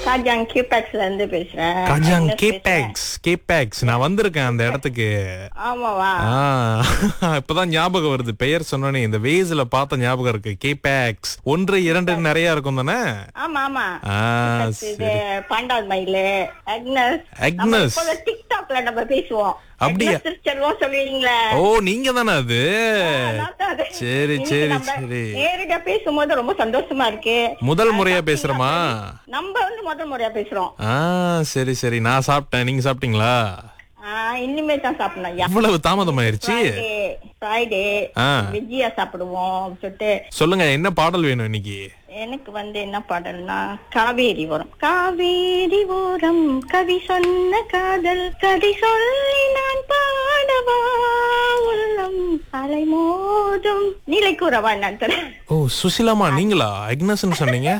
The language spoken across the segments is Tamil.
காஜாங் கியூபேக்ஸ்ல இருந்து பேசுறேன் கஜாங் என்ன பேசுறேன்? கேபேக்ஸ் கேபேக்ஸ் நான் வந்திருக்கேன் அந்த இடத்துக்கு ஆமாவா ஆ, இப்பதான் ஞாபகம் வருது பெயர் சொன்னோனே இந்த வேஸ்ல பார்த்த ஞாபகம் இருக்கு கேபேக்ஸ் ஒன்று இரண்டு நிறைய இருக்கும் தானே ஆமா ஆமா ஆ, இது பாண்டால் மயிலு அக்னஸ் அக்னஸ். நம்ம இப்ப டிக்டாக்ல நம்ம பேசுவோம் அப்படியா? அக்னஸ் திருச்செல்வம் சொல்லுவீங்களே ஓ நீங்க தானே அது நான் தான் அது. சரி இன்னைக்கு சரி நம்ம சரி நேரடியா பேசும்போது ரொம்ப சந்தோஷமா இருக்கு முதல் முறையா பேசுறமா நம்ம வந்து முதல் முறையா பேசுறோம் ஆ சரி சரி நான் சாப்பிட்டேன் நீங்க சாப்பிட்டீங்களா ஆஹ் இனிமே தான் சாப்பிடணும் ஐயா இவ்வளவு தாமதமாயிருச்சு ஃப்ரைடே ஆ. வெஜ்ஜியா சாப்பிடுவோம் சொல்லிட்டு சொல்லுங்க என்ன பாடல் வேணும் இன்னைக்கு எனக்கு வந்து என்ன பாடல்னா காவேரி ஓரம் காவேரி ஓரம் கவி சொன்ன காதல் கதை சொல்லி நான் பாடவா உள்ளம் அலை மோதும் நீலை கூறவா நான் தரேன் ஓ சுசிலாமா நீங்களா அக்னஸ்ன்னு சொன்னீங்க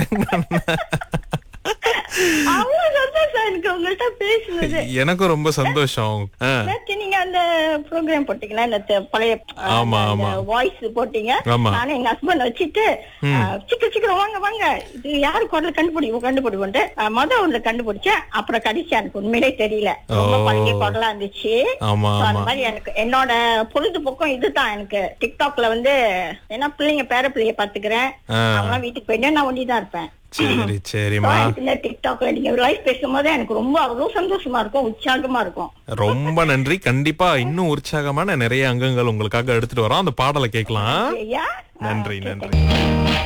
அவ்வளவு சந்தோஷம் எனக்கு உங்கள்கிட்ட பேசுனது எனக்கும் ரொம்ப சந்தோஷம் ஆ, நேத்து நீங்க அந்த ப்ரோக்ராம் போட்டீங்களா இந்த தெ- பழைய ஆமா, ஆமா. வாய்ஸ் போட்டீங்க ஆமா. நானும் எங்க ஹஸ்பண்ட் வச்சுட்டு அஹ், சீக்கிரம் சீக்கிரம் வாங்க வாங்க இது யாரு குரல் கண்டுபிடிக்கும் கண்டுபிடிப்போன்ட்டு அஹ், முத ஒண்ணு கண்டுபிடிச்சேன் அப்புறம் கடைசி எனக்கு உண்மையிலே தெரியல ரொம்ப ஓ. பழைய குரலா இருந்துச்சு ஆமா So, அந்த ஆமா மாதிரி எனக்கு என்னோட பொழுதுபோக்கம் இதுதான் எனக்கு டிக்டாக்ல வந்து ஏன்னா பிள்ளைங்க பேர பிள்ளைய பாத்துக்கிறேன் ஆ. அவங்க வீட்டுக்கு போயிட்டு நான் ஒண்டிதான் இருப்பேன் சரி சரிம்மா இந்த டிக்டாக்ல நீங்க லைவ் பேசும்போது எனக்கு ரொம்ப அவ்வளவு சந்தோஷமா இருக்கும் உற்சாகமா இருக்கும் ரொம்ப நன்றி கண்டிப்பா இன்னும் உற்சாகமான நிறைய அங்கங்கள் உங்களுக்காக எடுத்துட்டு வரோம் அந்த பாடலை கேட்கலாம் ஐயா நன்றி நன்றி